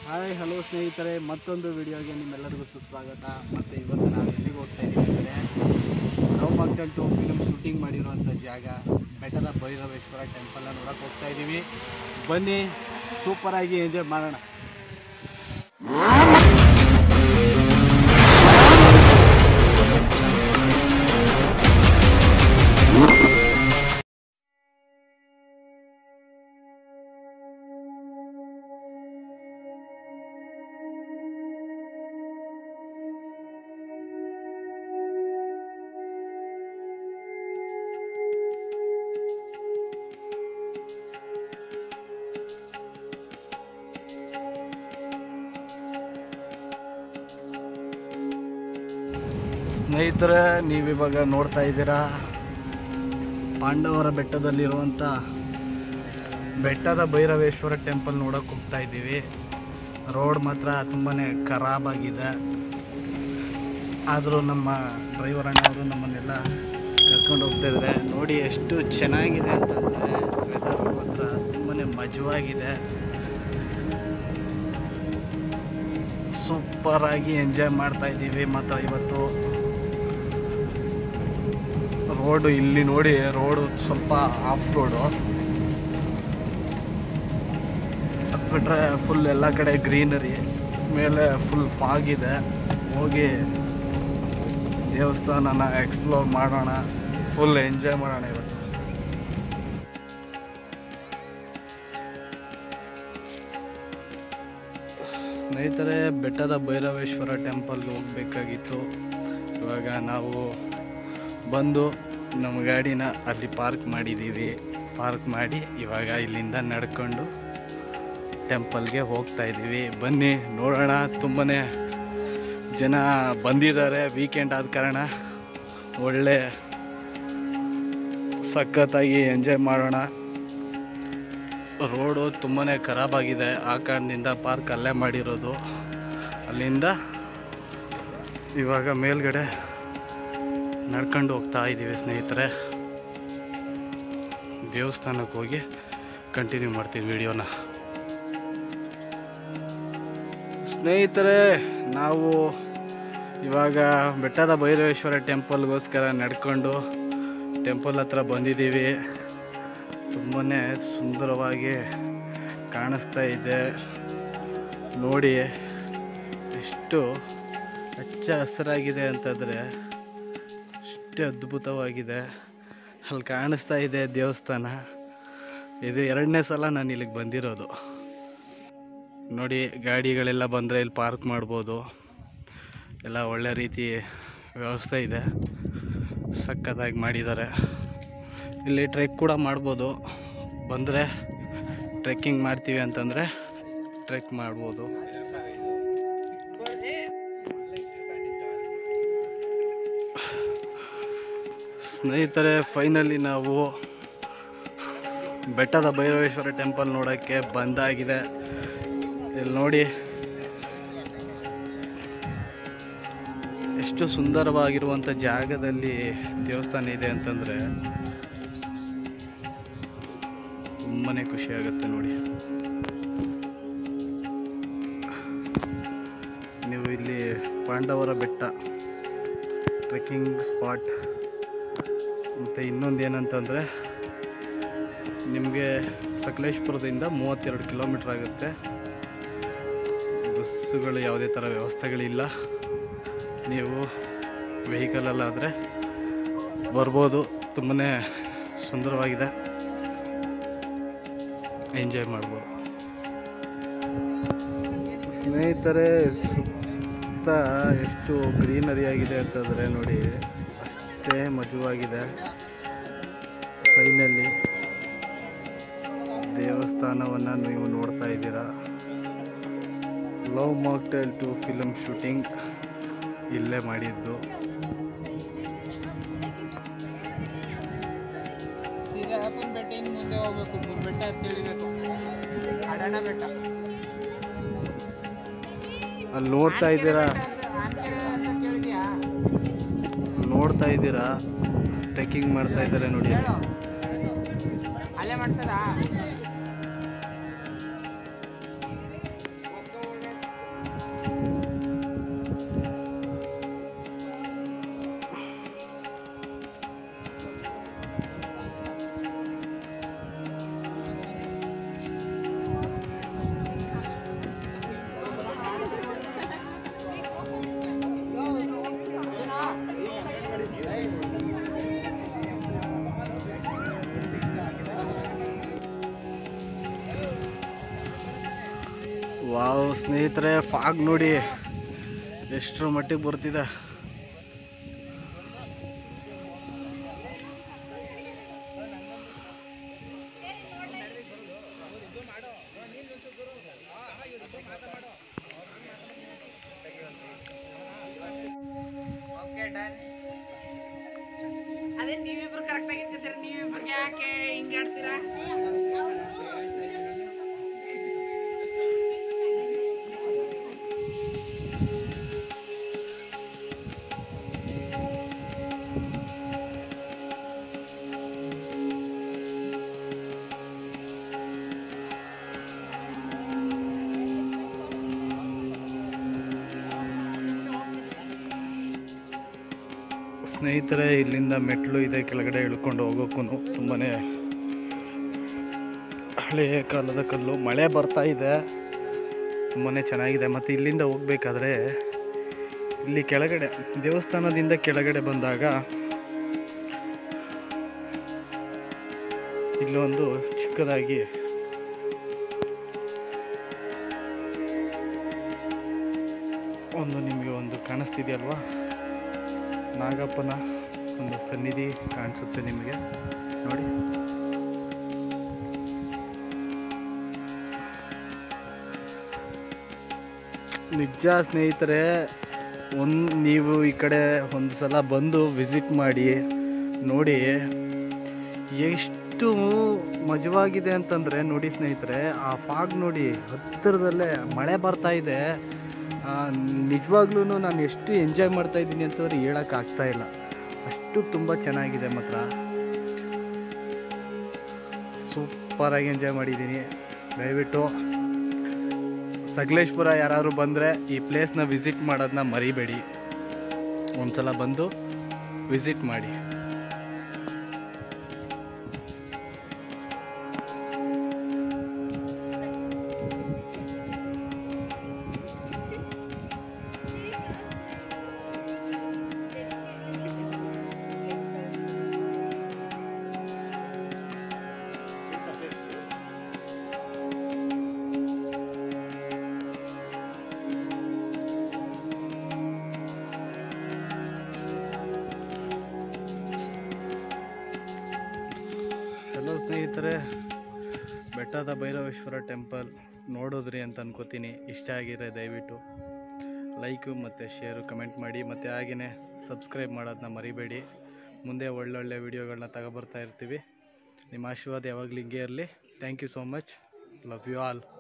hi hello ಸ್ನೇಹಿತರೆ ಮತ್ತೊಂದು ವಿಡಿಯೋಗೆ ನಿಮ್ಮೆಲ್ಲರಿಗೂ ಸುಸ್ವಾಗತ ಮತ್ತು ಇವತ್ತು ನಾವು ಎಲ್ಲಿಗೆ ಹೋಗ್ತಾ ಇದ್ದೀವಿ ಅಂದರೆ ನಾವು ಮಕ್ಕಳು ಟು ಫಿಲ್ಮ್ ಶೂಟಿಂಗ್ ಮಾಡಿರುವಂಥ ಜಾಗ ಬೆಟ್ಟದ ಭೈರವೇಶ್ವರ ಟೆಂಪಲ್ನ ನೋಡೋಕೆ ಹೋಗ್ತಾ ಇದ್ದೀವಿ ಬನ್ನಿ ಸೂಪರಾಗಿ ಎಂಜಾಯ್ ಮಾಡೋಣ ಸ್ನೇಹಿತರೆ ನೀವಿವಾಗ ನೋಡ್ತಾ ಇದ್ದೀರಾ ಪಾಂಡವರ ಬೆಟ್ಟದಲ್ಲಿರುವಂಥ ಬೆಟ್ಟದ ಭೈರವೇಶ್ವರ ಟೆಂಪಲ್ ನೋಡೋಕೆ ಹೋಗ್ತಾ ಇದ್ದೀವಿ ರೋಡ್ ಮಾತ್ರ ತುಂಬಾ ಖರಾಬಾಗಿದೆ ಆದರೂ ನಮ್ಮ ಡ್ರೈವರ್ ಅಣ್ಣವರು ನಮ್ಮನ್ನೆಲ್ಲ ಕರ್ಕೊಂಡು ಹೋಗ್ತಾ ಇದ್ದಾರೆ ನೋಡಿ ಎಷ್ಟು ಚೆನ್ನಾಗಿದೆ ಅಂತಂದರೆ ವೆದರ್ ಮಾತ್ರ ತುಂಬಾ ಮಜವಾಗಿದೆ ಸೂಪರಾಗಿ ಎಂಜಾಯ್ ಮಾಡ್ತಾ ಇದ್ದೀವಿ ಮಾತ್ರ ಇವತ್ತು ರೋಡು ಇಲ್ಲಿ ನೋಡಿ ರೋಡು ಸ್ವಲ್ಪ ಆಫ್ ರೋಡು ಅದು ಬಿಟ್ರೆ ಫುಲ್ ಎಲ್ಲ ಕಡೆ ಗ್ರೀನರಿ ಮೇಲೆ ಫುಲ್ ಫಾಗ್ ಇದೆ ಹೋಗಿ ದೇವಸ್ಥಾನನ ಎಕ್ಸ್ಪ್ಲೋರ್ ಮಾಡೋಣ ಫುಲ್ ಎಂಜಾಯ್ ಮಾಡೋಣ ಇವತ್ತು ಸ್ನೇಹಿತರೆ ಬೆಟ್ಟದ ಭೈರವೇಶ್ವರ ಟೆಂಪಲ್ಗೆ ಹೋಗಬೇಕಾಗಿತ್ತು ಇವಾಗ ನಾವು ಬಂದು ನಮ್ಮ ಗಾಡಿನ ಅಲ್ಲಿ ಪಾರ್ಕ್ ಮಾಡಿದ್ದೀವಿ ಪಾರ್ಕ್ ಮಾಡಿ ಇವಾಗ ಇಲ್ಲಿಂದ ನಡ್ಕೊಂಡು ಟೆಂಪಲ್ಗೆ ಹೋಗ್ತಾ ಇದ್ದೀವಿ ಬನ್ನಿ ನೋಡೋಣ ತುಂಬಾ ಜನ ಬಂದಿದ್ದಾರೆ ವೀಕೆಂಡ್ ಆದ ಕಾರಣ ಒಳ್ಳೆ ಸಖತ್ತಾಗಿ ಎಂಜಾಯ್ ಮಾಡೋಣ ರೋಡು ತುಂಬಾ ಖರಾಬಾಗಿದೆ ಆ ಕಾರಣದಿಂದ ಪಾರ್ಕ್ ಅಲ್ಲೇ ಮಾಡಿರೋದು ಅಲ್ಲಿಂದ ಇವಾಗ ಮೇಲ್ಗಡೆ ನಡ್ಕೊಂಡು ಹೋಗ್ತಾ ಇದ್ದೀವಿ ಸ್ನೇಹಿತರೆ ದೇವಸ್ಥಾನಕ್ಕೆ ಹೋಗಿ ಕಂಟಿನ್ಯೂ ಮಾಡ್ತೀವಿ ವಿಡಿಯೋನ ಸ್ನೇಹಿತರೆ ನಾವು ಇವಾಗ ಬೆಟ್ಟದ ಭೈರವೇಶ್ವರ ಟೆಂಪಲ್ಗೋಸ್ಕರ ನಡ್ಕೊಂಡು ಟೆಂಪಲ್ ಹತ್ರ ಬಂದಿದ್ದೀವಿ ತುಂಬಾ ಸುಂದರವಾಗಿ ಕಾಣಿಸ್ತಾ ಇದೆ ನೋಡಿ ಎಷ್ಟು ಹಚ್ಚ ಹಸಿರಾಗಿದೆ ಅಂತಂದರೆ ಅಷ್ಟೇ ಅದ್ಭುತವಾಗಿದೆ ಅಲ್ಲಿ ಕಾಣಿಸ್ತಾ ಇದೆ ದೇವಸ್ಥಾನ ಇದು ಎರಡನೇ ಸಲ ನಾನು ಇಲ್ಲಿಗೆ ಬಂದಿರೋದು ನೋಡಿ ಗಾಡಿಗಳೆಲ್ಲ ಬಂದರೆ ಇಲ್ಲಿ ಪಾರ್ಕ್ ಮಾಡ್ಬೋದು ಎಲ್ಲ ಒಳ್ಳೆ ರೀತಿ ವ್ಯವಸ್ಥೆ ಇದೆ ಸಖತ್ತಾಗಿ ಮಾಡಿದ್ದಾರೆ ಇಲ್ಲಿ ಟ್ರೆಕ್ ಕೂಡ ಮಾಡ್ಬೋದು ಬಂದರೆ ಟ್ರೆಕ್ಕಿಂಗ್ ಮಾಡ್ತೀವಿ ಅಂತಂದರೆ ಟ್ರೆಕ್ ಮಾಡ್ಬೋದು ಸ್ನೇಹಿತರೆ ಫೈನಲಿ ನಾವು ಬೆಟ್ಟದ ಭೈರವೇಶ್ವರ ಟೆಂಪಲ್ ನೋಡೋಕ್ಕೆ ಬಂದಾಗಿದೆ ಇಲ್ಲಿ ನೋಡಿ ಎಷ್ಟು ಸುಂದರವಾಗಿರುವಂಥ ಜಾಗದಲ್ಲಿ ದೇವಸ್ಥಾನ ಇದೆ ಅಂತಂದರೆ ತುಂಬಾ ಖುಷಿ ಆಗುತ್ತೆ ನೋಡಿ ನೀವು ಇಲ್ಲಿ ಪಾಂಡವರ ಬೆಟ್ಟ ಟ್ರೆಕ್ಕಿಂಗ್ ಸ್ಪಾಟ್ ಮತ್ತು ಇನ್ನೊಂದು ಏನಂತಂದರೆ ನಿಮಗೆ ಸಕಲೇಶ್ಪುರದಿಂದ ಮೂವತ್ತೆರಡು ಕಿಲೋಮೀಟ್ರ್ ಆಗುತ್ತೆ ಬಸ್ಸುಗಳು ಯಾವುದೇ ಥರ ವ್ಯವಸ್ಥೆಗಳಿಲ್ಲ ನೀವು ವೆಹಿಕಲಲ್ಲಾದರೆ ಬರ್ಬೋದು ತುಂಬಾ ಸುಂದರವಾಗಿದೆ ಎಂಜಾಯ್ ಮಾಡ್ಬೋದು ಸ್ನೇಹಿತರೆ ಸುತ್ತ ಎಷ್ಟು ಗ್ರೀನರಿ ಆಗಿದೆ ಅಂತಂದರೆ ನೋಡಿ ಅಷ್ಟೇ ಮಜವಾಗಿದೆ ಫೈನಲ್ಲಿ ದೇವಸ್ಥಾನವನ್ನು ನೀವು ನೋಡ್ತಾ ಇದ್ದೀರಾ love mocktail two film shooting ಇಲ್ಲೇ ಮಾಡಿದ್ದು ಸೀದಾ ಹಪ್ಪನ್ ಬೆಟ್ಟ ಇನ್ನು ಮುಂದೆ ಹೋಗ್ಬೇಕು ಮೂರು ಬೆಟ್ಟ ಅಂತ ತಿಳಿಬೇಕು ಅಡಣ ಬೆಟ್ಟ ಅಲ್ಲಿ ನೋಡ್ತಾ ಇದ್ದೀರಾ ಆನ್ಕೆರೆ ಅಂತ ಕೇಳಿದ್ಯಾ ನೋಡ್ತಾ ಇದ್ದೀರಾ ಟ್ರೆಕ್ಕಿಂಗ್ ಮಾಡ್ತಾ ಇದ್ದಾರೆ ನೋಡಿ ಹೇಳು ಅಲ್ಲೇ ಮಾಡ್ಸದಾ ವಾವ್ ಸ್ನೇಹಿತರೆ ಫಾಗ್ ನೋಡಿ ಎಷ್ಟರ ಮಟ್ಟಿಗೆ ಬರ್ತಿದೆ ಓಕೆ ಡನ್ ಅದೇ ನೀವಿಬ್ರು ಕರೆಕ್ಟ್ ಆಗಿರ್ತಿದ್ದೀರ ನೀವಿಬ್ರಿಗೆ ಯಾಕೆ ಹಿಂಗೆ ಆಡ್ತೀರಾ ಸ್ನೇಹಿತರೆ ಇಲ್ಲಿಂದ ಮೆಟ್ಲು ಇದೆ ಕೆಳಗಡೆ ಇಳ್ಕೊಂಡು ಹೋಗೋಕ್ಕೂ ತುಂಬಾ ಹಳೆಯ ಕಾಲದ ಕಲ್ಲು ಮಳೆ ಬರ್ತಾ ಇದೆ ತುಂಬಾ ಚೆನ್ನಾಗಿದೆ ಮತ್ತು ಇಲ್ಲಿಂದ ಹೋಗ್ಬೇಕಾದ್ರೆ ಇಲ್ಲಿ ಕೆಳಗಡೆ ದೇವಸ್ಥಾನದಿಂದ ಕೆಳಗಡೆ ಬಂದಾಗ ಇಲ್ಲೊಂದು ಚಿಕ್ಕದಾಗಿ ಒಂದು ನಿಮಗೆ ಒಂದು ಕಾಣಿಸ್ತಿದೆಯಲ್ವಾ ನಾಗಪ್ಪನ ಒಂದು ಸನ್ನಿಧಿ ಕಾಣಿಸುತ್ತೆ ನಿಮಗೆ ನೋಡಿ ನಿಜ ಸ್ನೇಹಿತರೆ ಒಂದು ನೀವು ಈ ಕಡೆ ಒಂದು ಸಲ ಬಂದು ವಿಸಿಟ್ ಮಾಡಿ ನೋಡಿ ಎಷ್ಟು ಮಜವಾಗಿದೆ ಅಂತಂದರೆ ನೋಡಿ ಸ್ನೇಹಿತರೆ ಆ ಫಾಗ್ ನೋಡಿ ಹತ್ತಿರದಲ್ಲೇ ಮಳೆ ಬರ್ತಾ ಇದೆ ನಿಜವಾಗ್ಲೂ ನಾನು ಎಷ್ಟು ಎಂಜಾಯ್ ಮಾಡ್ತಾ ಇದ್ದೀನಿ ಅಂತಂದ್ರೆ ಹೇಳೋಕ್ಕಾಗ್ತಾ ಇಲ್ಲ ಅಷ್ಟು ತುಂಬ ಚೆನ್ನಾಗಿದೆ ಮಾತ್ರ ಸೂಪರಾಗಿ ಎಂಜಾಯ್ ಮಾಡಿದ್ದೀನಿ ದಯವಿಟ್ಟು ಸಕಲೇಶ್ಪುರ ಯಾರಾದ್ರು ಬಂದರೆ ಈ ಪ್ಲೇಸ್ನ ವಿಸಿಟ್ ಮಾಡೋದನ್ನ ಮರಿಬೇಡಿ ಒಂದ್ಸಲ ಬಂದು ವಿಸಿಟ್ ಮಾಡಿ ಹಲೋ ಸ್ನೇಹಿತರೆ ಬೆಟ್ಟದ ಭೈರವೇಶ್ವರ ಟೆಂಪಲ್ ನೋಡಿದ್ರಿ ಅಂತ ಅನ್ಕೋತೀನಿ ಇಷ್ಟ ಆಗಿದ್ರೆ ದಯವಿಟ್ಟು ಲೈಕು ಮತ್ತು ಶೇರು ಕಮೆಂಟ್ ಮಾಡಿ ಮತ್ತು ಹಾಗೆಯೇ ಸಬ್ಸ್ಕ್ರೈಬ್ ಮಾಡೋದನ್ನ ಮರಿಬೇಡಿ ಮುಂದೆ ಒಳ್ಳೊಳ್ಳೆ ವೀಡಿಯೋಗಳನ್ನ ತಗೊಬರ್ತಾ ಇರ್ತೀವಿ ನಿಮ್ಮ ಆಶೀರ್ವಾದ ಯಾವಾಗಲೂ ಹಿಂಗೆ ಇರಲಿ thank you so much love you all